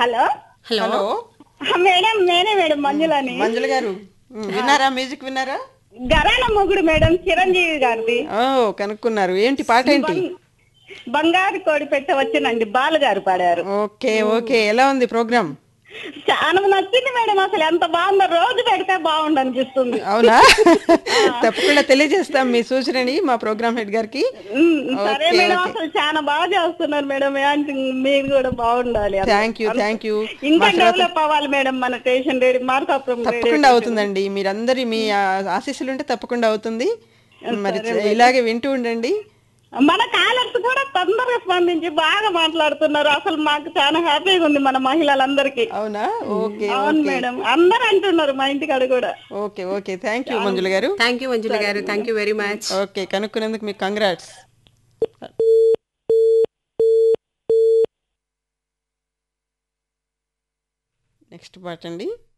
Hello hello hello ఆ, madam నేనే madam మంజులని మంజుల గారు ఉమ్, విన్నారా మ్యూజిక్ విన్నారా గరాల మొగుడు మేడం చిరంజీవి గారిది ఓ కనుక్కున్నారు ఏంటి పాట ఏంటి బం- బంగారు కోడి పెట్ట వచ్చినండి బాలు గారు పాడారు ఓకే ఓకే ఎలా ఉంది ప్రోగ్రామ్ చాలా నచ్చింది మేడం అసలు ఎంత బాగుందో రోజు పెడితే బాగుండు అనిపిస్తుంది అవునా తప్పకుండా తెలియజేస్తాం మీ సూచనని మా ప్రోగ్రామ్ హెడ్ గారికి ఉమ్, సరే ఓకే, మేడం ఓకే. అసలు చాలా బాగా చేస్తున్నారు మేడం ఏంటి మీరు కూడా బాగుండాలి అందరూ. థ్యాంక్ యూ థ్యాంక్ యూ ఇంకా మా శ్రోత డెవలప్ అవ్వాలి మేడం మన స్టేషన్ రేడియో మార్కాపురం రేడియో తప్పకుండా అవుతుందండి మీరందరి మీ ఆ, ఆశీస్సులు ఉంటే తప్పకుండా అవుతుంది మరి ఇలాగే వింటూ ఉండండి మన కాలర్స్ కూడా తొందరగా స్పందించి బాగా మాట్లాడుతున్నారు అసలు మాకు చాలా హ్యాపీగా ఉంది మన మహిళలందరికీ అవునా ఓకే అవును మేడం అందరూ అంటున్నారు మా ఇంటికాడ కూడా okay okay thank you Manjula garu thank you Manjula garu thank you very much okay కనుక్కునేందుకు మీకు కంగ్రాట్స్ నెక్స్ట్ పాట అండి